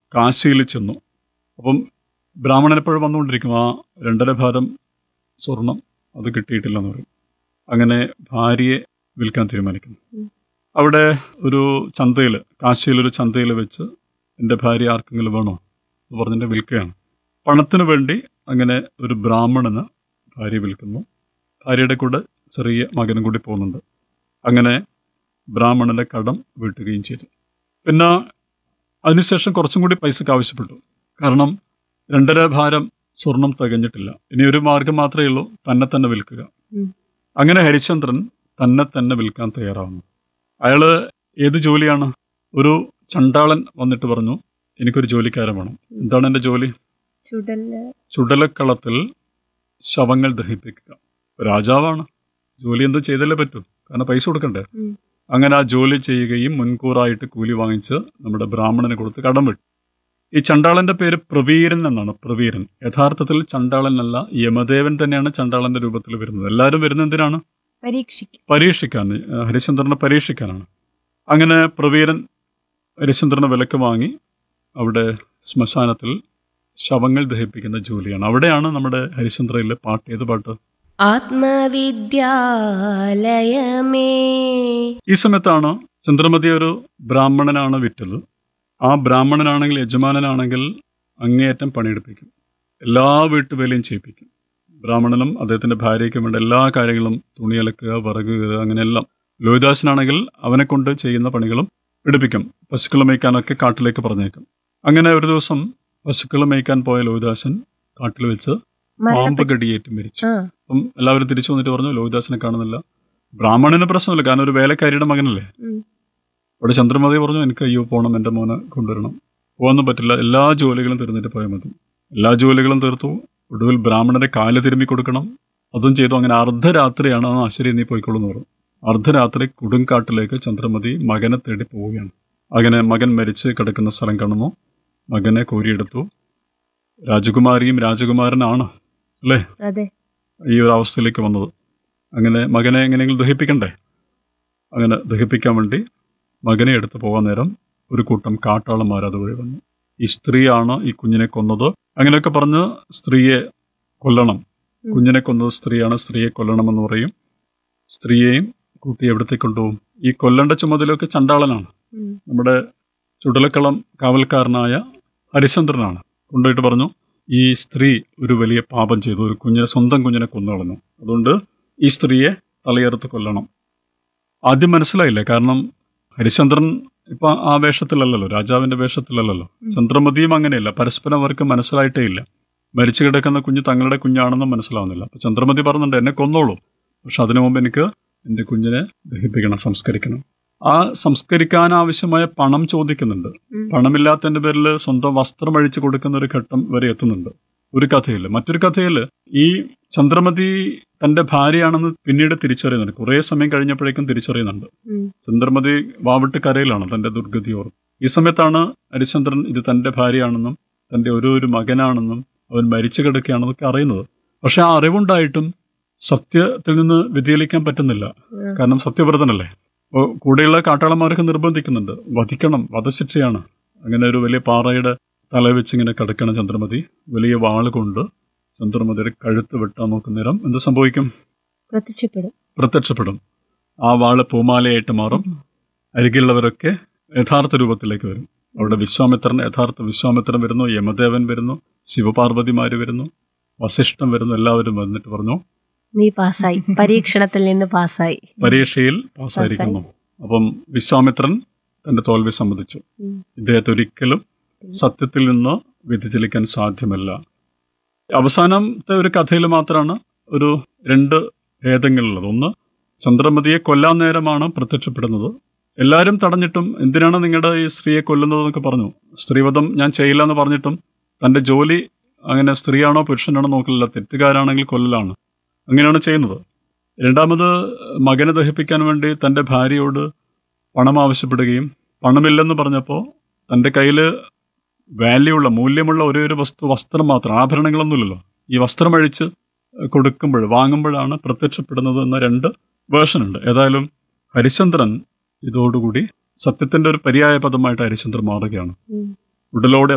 കാശിയിൽ ചെന്നു അപ്പം ബ്രാഹ്മണൻ എപ്പോഴും വന്നുകൊണ്ടിരിക്കും ആ രണ്ടര ഭാരം സ്വർണം അത് കിട്ടിയിട്ടില്ലെന്ന് പറയും അങ്ങനെ ഭാര്യയെ വിൽക്കാൻ തീരുമാനിക്കുന്നു ഉം. അവിടെ ഒരു ചന്തയിൽ കാശിയിലൊരു ചന്തയിൽ വെച്ച് എൻ്റെ ഭാര്യ ആർക്കെങ്കിലും വേണോ എന്ന് പറഞ്ഞിട്ട് വിൽക്കുകയാണ് പണത്തിന് വേണ്ടി അങ്ങനെ ഒരു ബ്രാഹ്മണന് ഭാര്യ വിൽക്കുന്നു ഭാര്യയുടെ കൂടെ ചെറിയ മകനും കൂടി പോകുന്നുണ്ട് അങ്ങനെ ബ്രാഹ്മണന്റെ കടം വീട്ടുകയും ചെയ്തു പിന്നെ അതിനുശേഷം കുറച്ചും കൂടി പൈസക്ക് ആവശ്യപ്പെട്ടു കാരണം രണ്ടര ഭാരം സ്വർണം തികഞ്ഞിട്ടില്ല ഇനി ഒരു മാർഗം മാത്രമേ ഉള്ളൂ തന്നെ തന്നെ വിൽക്കുക ഉം. അങ്ങനെ ഹരിചന്ദ്രൻ തന്നെ തന്നെ വിൽക്കാൻ തയ്യാറാവുന്നു അയാള് ഏത് ജോലിയാണ് ഒരു ചണ്ടാളൻ വന്നിട്ട് പറഞ്ഞു എനിക്കൊരു ജോലിക്കാരൻ വേണം എന്താണ് എൻ്റെ ജോലി ചുടല് ചുടലക്കളത്തിൽ ശവങ്ങൾ ദഹിപ്പിക്കുക രാജാവാണ് ജോലി എന്തോ ചെയ്തല്ലേ പറ്റൂ കാരണം പൈസ കൊടുക്കണ്ടേ ഉം. അങ്ങനെ ആ ജോലി ചെയ്യുകയും മുൻകൂറായിട്ട് കൂലി വാങ്ങിച്ച് നമ്മുടെ ബ്രാഹ്മണന് കൊടുത്ത് കടം വിട്ടു ഈ ചണ്ടാളന്റെ പേര് പ്രവീരൻ എന്നാണ് പ്രവീരൻ യഥാർത്ഥത്തിൽ ചണ്ടാളനല്ല യമദേവൻ തന്നെയാണ് ചണ്ടാളന്റെ രൂപത്തിൽ വരുന്നത് എല്ലാവരും വരുന്നത് എന്തിനാണ് പരീക്ഷിക്കും പരീക്ഷിക്കാൻ ഏഹ് ഹരിചന്ദ്രനെ പരീക്ഷിക്കാനാണ് അങ്ങനെ പ്രവീരൻ ഹരിചന്ദ്രനെ വിലക്ക് വാങ്ങി അവിടെ ശ്മശാനത്തിൽ ശവങ്ങൾ ദഹിപ്പിക്കുന്ന ജോലിയാണ് അവിടെയാണ് നമ്മുടെ ഹരിചന്ദ്രയിലെ പാട്ട് ഏത് പാട്ട് ആത്മവിദ്യാലയമേ ഈ സമയത്താണ് ചന്ദ്രമതി ഒരു ബ്രാഹ്മണനാണ് വിറ്റത് ആ ബ്രാഹ്മണനാണെങ്കിൽ യജമാനനാണെങ്കിൽ അങ്ങേയറ്റം പണിയെടുപ്പിക്കും എല്ലാ വീട്ടുവേലയും ചെയ്യിപ്പിക്കും ബ്രാഹ്മണനും അദ്ദേഹത്തിന്റെ ഭാര്യയ്ക്കും വേണ്ട എല്ലാ കാര്യങ്ങളും തുണിയലക്കുക വിറക് കീറുക അങ്ങനെയെല്ലാം ലോഹിദാസനാണെങ്കിൽ അവനെ കൊണ്ട് ചെയ്യുന്ന പണികളും എടുപ്പിക്കും പശുക്കൾ മേയ്ക്കാനൊക്കെ കാട്ടിലേക്ക് പറഞ്ഞേക്കും അങ്ങനെ ഒരു ദിവസം പശുക്കൾ മേയ്ക്കാൻ പോയ ലോഹിദാസൻ കാട്ടിൽ വെച്ച് പാമ്പ് മരണപ്പെട്ടു. കടിയേറ്റ് മരിച്ചു ആ അപ്പം എല്ലാവരും തിരിച്ചു വന്നിട്ട് പറഞ്ഞു ലോഹിദാസനെ കാണുന്നില്ല ബ്രാഹ്മണന് പ്രശ്നമില്ല കാരണം ഒരു വേലക്കാരിയുടെ മകനല്ലേ ഉം. അവിടെ ചന്ദ്രമതി പറഞ്ഞു എനിക്ക് അയ്യോ പോകണം എൻ്റെ മോനെ കൊണ്ടുവരണം പോകാനൊന്നും പറ്റില്ല എല്ലാ ജോലികളും തീർന്നിട്ട് പോയാൽ മതി എല്ലാ ജോലികളും തീർത്തു ഒടുവിൽ ബ്രാഹ്മണരെ കാല് തിരുമ്മി കൊടുക്കണം അതും ചെയ്തു അങ്ങനെ അർദ്ധരാത്രിയാണ് ആ ശരി നീ പോയിക്കോളൂ എന്ന് പറഞ്ഞു അർദ്ധരാത്രി കൊടുങ്കാട്ടിലേക്ക് ചന്ദ്രമതി മകനെ തേടി പോവുകയാണ് അങ്ങനെ മകൻ മരിച്ച് കിടക്കുന്ന സ്ഥലം കാണുന്നു മകനെ കോരിയെടുത്തു രാജകുമാരിയും രാജകുമാരനാണ് അല്ലേ അതെ ഈ ഒരു അവസ്ഥയിലേക്ക് വന്നത് അങ്ങനെ മകനെ എങ്ങനെയെങ്കിലും ദഹിപ്പിക്കണ്ടേ അങ്ങനെ ദഹിപ്പിക്കാൻ വേണ്ടി മകനെ എടുത്തു പോകാൻ നേരം ഒരു കൂട്ടം കാട്ടാളന്മാർ അതുവഴി വന്നു ഈ സ്ത്രീയാണ് ഈ കുഞ്ഞിനെ കൊന്നത് അങ്ങനെയൊക്കെ പറഞ്ഞ് സ്ത്രീയെ കൊല്ലണം ഉം. കുഞ്ഞിനെ കൊന്നത് സ്ത്രീയാണ് സ്ത്രീയെ കൊല്ലണമെന്ന് പറയും സ്ത്രീയെയും കൂട്ടി എവിടത്തേക്ക് കൊണ്ടുപോകും ഈ കൊല്ലേണ്ട ചുമതലയൊക്കെ ചണ്ടാളനാണ് ഉം. നമ്മുടെ ചുടലക്കളം കാവൽക്കാരനായ ഹരിചന്ദ്രനാണ് കൊണ്ടുപോയിട്ട് പറഞ്ഞു ഈ സ്ത്രീ ഒരു വലിയ പാപം ചെയ്തു ഒരു കുഞ്ഞിനെ സ്വന്തം കുഞ്ഞിനെ കൊന്നു കളഞ്ഞു അതുകൊണ്ട് ഈ സ്ത്രീയെ തലയെറുത്ത് കൊല്ലണം ആദ്യം മനസ്സിലായില്ല കാരണം ഹരിചന്ദ്രൻ ഇപ്പൊ ആ വേഷത്തിലല്ലല്ലോ രാജാവിന്റെ വേഷത്തിലല്ലല്ലോ ഉം. ചന്ദ്രമതിയും അങ്ങനെയല്ല പരസ്പരം അവർക്ക് മനസ്സിലായിട്ടേ ഇല്ല മരിച്ചു കിടക്കുന്ന കുഞ്ഞ് തങ്ങളുടെ കുഞ്ഞാണെന്നും മനസ്സിലാവുന്നില്ല അപ്പൊ ചന്ദ്രമതി പറയുന്നുണ്ട് എന്നെ കൊന്നോളൂ പക്ഷെ അതിനു മുമ്പ് എനിക്ക് എന്റെ കുഞ്ഞിനെ ദഹിപ്പിക്കണം സംസ്കരിക്കണം ആ സംസ്കരിക്കാൻ ആവശ്യമായ പണം ചോദിക്കുന്നുണ്ട് ഉം. പണമില്ലാത്തതിന്റെ പേരിൽ സ്വന്തം വസ്ത്രം അഴിച്ചു കൊടുക്കുന്ന ഒരു ഘട്ടം വരെ എത്തുന്നുണ്ട് ഒരു കഥയിൽ മറ്റൊരു കഥയിൽ ഈ ചന്ദ്രമതി തന്റെ ഭാര്യയാണെന്ന് പിന്നീട് തിരിച്ചറിയുന്നുണ്ട് കുറേ സമയം കഴിഞ്ഞപ്പോഴേക്കും തിരിച്ചറിയുന്നുണ്ട് ഉം. ചന്ദ്രമതി വാവിട്ട് കരയിലാണ് തന്റെ ദുർഗതിയോർ ഈ സമയത്താണ് ഹരിചന്ദ്രൻ ഇത് തന്റെ ഭാര്യയാണെന്നും തന്റെ ഒരു ഒരു മകനാണെന്നും അവൻ മരിച്ചു കിടക്കുകയാണെന്നൊക്കെ അറിയുന്നത് പക്ഷെ ആ അറിവുണ്ടായിട്ടും സത്യത്തിൽ നിന്ന് വ്യതിചലിക്കാൻ പറ്റുന്നില്ല ഉം. കാരണം സത്യവ്രതനല്ലേ അപ്പോൾ കൂടെയുള്ള കാട്ടാളന്മാരൊക്കെ നിർബന്ധിക്കുന്നുണ്ട് വധിക്കണം വധശിക്ഷയാണ് അങ്ങനെ ഒരു വലിയ പാറയുടെ തല വെച്ച് ഇങ്ങനെ കിടക്കണം ചന്ദ്രമതി വലിയ വാള് കൊണ്ട് ചന്ദ്രമതിയുടെ കഴുത്ത് വെട്ടാൻ നോക്കുന്നേരം എന്ത് സംഭവിക്കും പ്രത്യക്ഷപ്പെടും പ്രത്യക്ഷപ്പെടും ആ വാള് പൂമാലയായിട്ട് മാറും അരികിലുള്ളവരൊക്കെ യഥാർത്ഥ രൂപത്തിലേക്ക് വരും അവിടെ വിശ്വാമിത്രൻ യഥാർത്ഥ വിശ്വാമിത്രൻ വരുന്നു യമദേവൻ വരുന്നു ശിവപാർവതിമാര് വരുന്നു വസിഷ്ഠം വരുന്നു എല്ലാവരും വന്നിട്ട് പറഞ്ഞു നീ പാസ്സായി പരീക്ഷണത്തിൽ നിന്ന് പാസ്സായി പരീക്ഷയിൽ പാസ്സായിരിക്കുന്നു അപ്പം വിശ്വാമിത്രൻ തന്റെ തോൽവി സമ്മതിച്ചു ഉം. ഇദ്ദേഹത്തെ ഒരിക്കലും സത്യത്തിൽ നിന്ന് വ്യതിചലിക്കാൻ സാധ്യമല്ല അവസാനത്തെ ഒരു കഥയിൽ മാത്രമാണ് ഒരു രണ്ട് ഭേദങ്ങളുള്ളത് ഒന്ന് ചന്ദ്രമതിയെ കൊല്ലാൻ നേരമാണ് പ്രത്യക്ഷപ്പെടുന്നത് എല്ലാവരും തടഞ്ഞിട്ടും എന്തിനാണ് നിങ്ങളുടെ ഈ സ്ത്രീയെ കൊല്ലുന്നതെന്നൊക്കെ പറഞ്ഞു സ്ത്രീവധം ഞാൻ ചെയ്യില്ല എന്ന് പറഞ്ഞിട്ടും തന്റെ ജോലി അങ്ങനെ സ്ത്രീയാണോ പുരുഷനാണോ നോക്കില്ല തെറ്റുകാരാണെങ്കിൽ കൊല്ലലാണ് അങ്ങനെയാണ് ചെയ്യുന്നത് രണ്ടാമത് മകനെ ദഹിപ്പിക്കാൻ വേണ്ടി തന്റെ ഭാര്യയോട് പണം ആവശ്യപ്പെടുകയും പണമില്ലെന്ന് പറഞ്ഞപ്പോൾ തന്റെ കയ്യിൽ വാല്യൂ ഉള്ള മൂല്യമുള്ള ഒരേ ഒരു വസ്തു വസ്ത്രം മാത്രം ആഭരണങ്ങളൊന്നുമില്ലല്ലോ ഈ വസ്ത്രം അഴിച്ച് കൊടുക്കുമ്പോൾ വാങ്ങുമ്പോഴാണ് പ്രത്യക്ഷപ്പെടുന്നത് എന്ന രണ്ട് വേർഷൻ ഉണ്ട് ഏതായാലും ഹരിചന്ദ്രൻ ഇതോടുകൂടി സത്യത്തിന്റെ ഒരു പര്യായ പദമായിട്ട് ഹരിചന്ദ്രൻ മാറുകയാണ് ഉം. ഉടലോടെ